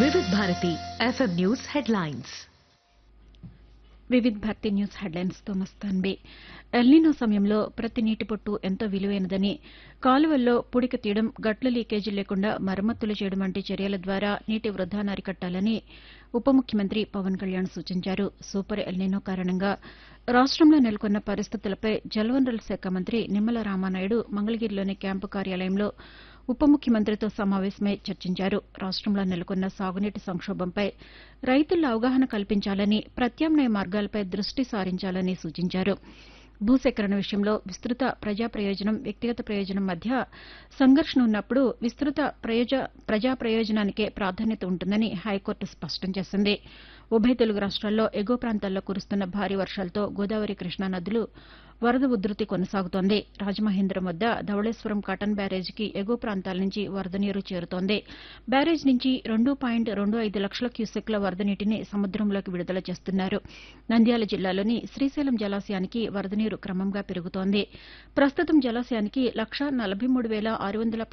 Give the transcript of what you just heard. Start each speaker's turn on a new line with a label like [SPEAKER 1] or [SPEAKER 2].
[SPEAKER 1] వివిధ Bharati FM news headlines
[SPEAKER 2] Vividh Bharati news headlines తో Mastanbi El Niño సమయంలో ప్రతి నీటి పొట్టు ఎంతో విలువైనదని కాలువల్లో పుడిక తీయడం గట్ల లీకేజీ లేకుండా మరమ్మతులు చేయడం వంటి చర్యల ద్వారా నీటి వృధాను అరికట్టాలని ఉప ముఖ్యమంత్రి పవన్ కళ్యాణ్ సూచించారు సూపర్ ఎల్నినో కారణంగా రాష్టంలో నెలకొన్న పరిస్థితులపై జలవనరుల శాఖ మంత్రి నిమ్మల రామానాయుడు మంగళగిరిలోని క్యాంపు కార్యాలయంలో ఉప ముఖ్యమంత్రితో సమావేశమై చర్చించారు రాష్టంలో నెలకొన్న సాగునీటి సంక్షోభంపై రైతుల్లో అవగాహన కల్పించాలని ప్రత్యామ్నాయ మార్గాలపై దృష్టి సారించాలని సూచించారు భూసేకరణ విషయంలో విస్తృత ప్రజా ప్రయోజనం వ్యక్తిగత ప్రయోజనం మధ్య సంఘర్షణ ఉన్నప్పుడు విస్తృత ప్రయోజ ప్రజా ప్రయోజనానికే ప్రాధాన్యత ఉంటుందని హైకోర్టు స్పష్టం చేసింది ఉభయ తెలుగు రాష్ట్రాల్లో ఎగువ ప్రాంతాల్లో కురుస్తున్న భారీ వర్షాలతో గోదావరి కృష్ణా నదులు వరద ఉధృతి కొనసాగుతోంది రాజమహేంద్రం వద్ద ధవళేశ్వరం కాటన్ బ్యారేజీకి ఎగువ ప్రాంతాల నుంచి వరద నీరు చేరుతోంది బ్యారేజ్ నుంచి రెండు పాయింట్ రెండు ఐదు లక్షల క్యూసెక్ల వరద నీటిని సముద్రంలోకి విడుదల చేస్తున్నారు నంద్యాల జిల్లాలోని శ్రీశైలం జలాశయానికి వరద నీరు క్రమంగా పెరుగుతోంది ప్రస్తుతం జలాశయానికి లక్ష నలభై మూడు వేల ఆరు వందల